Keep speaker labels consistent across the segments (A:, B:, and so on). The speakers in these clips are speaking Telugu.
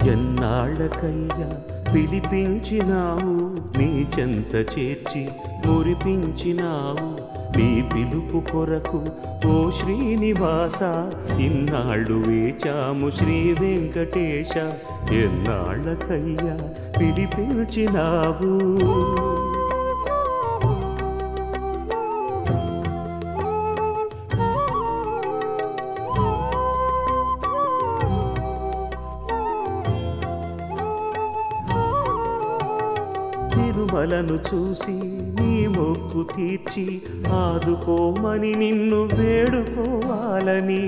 A: ఎన్నాళ్ళకయ్యా పిలిపించినావు నీ చెంత చేర్చి మురిపించినావు నీ పిలుపు కొరకు ఓ శ్రీనివాస ఇన్నాళ్ళు వేచాము శ్రీ వెంకటేశ ఎన్నాళ్ళకయ్యా పిలిపించినావు తిరుమలను చూసి నీ మొక్కు తీర్చి ఆదుకోమని నిన్ను వేడుకోవాలని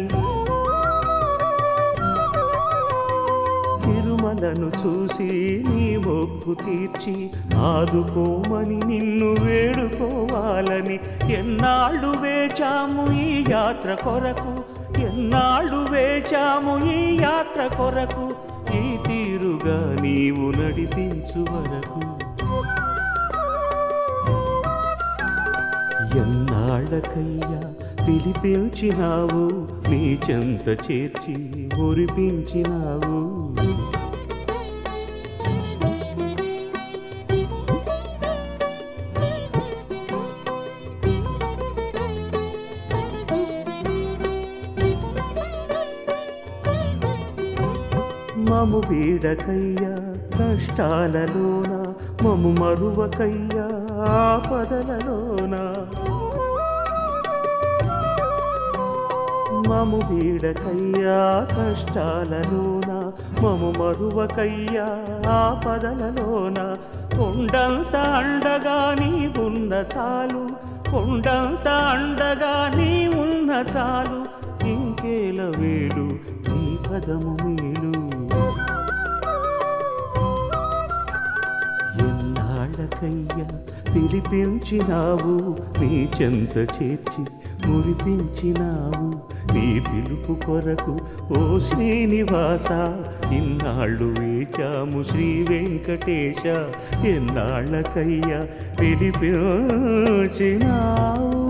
A: తిరుమలను చూసి నీ మొక్కు తీర్చి ఆదుకోమని నిన్ను వేడుకోవాలని ఎన్నాళ్ళు వేచాము ఈ యాత్ర కొరకు ఎన్నాళ్ళు వేచాము ఈ యాత్ర కొరకు ఈ తీరుగా నీవు నడిపించు వరకు ఎన్నాళ్ళకయ్యా పిలిపించినావు నీ చెంత చేర్చి మురిపించినావు మము వీడకయ్యా కష్టాలలోన మము మరువకయ్యా ఆపదలలోన మము వీడకయ్యా కష్టాలలోన మము మరువకయ్యా ఆపదలలోన కొండంత అండగా నీ ఉన్న చాలు కొండంత అండగా నీ ఉన్న చాలు ఇంకేల వేలు నీ పదము మేలు ఎన్నాళ్ళకయ్యా పిలిపించినావు నీ చెంత చేర్చి మురిపించినావు నీ పిలుపు కొరకు ఓ శ్రీనివాస ఇన్నాళ్ళు వేచాము శ్రీ వెంకటేశ ఎన్నాళ్ళకయ్యా పిలిపించినావు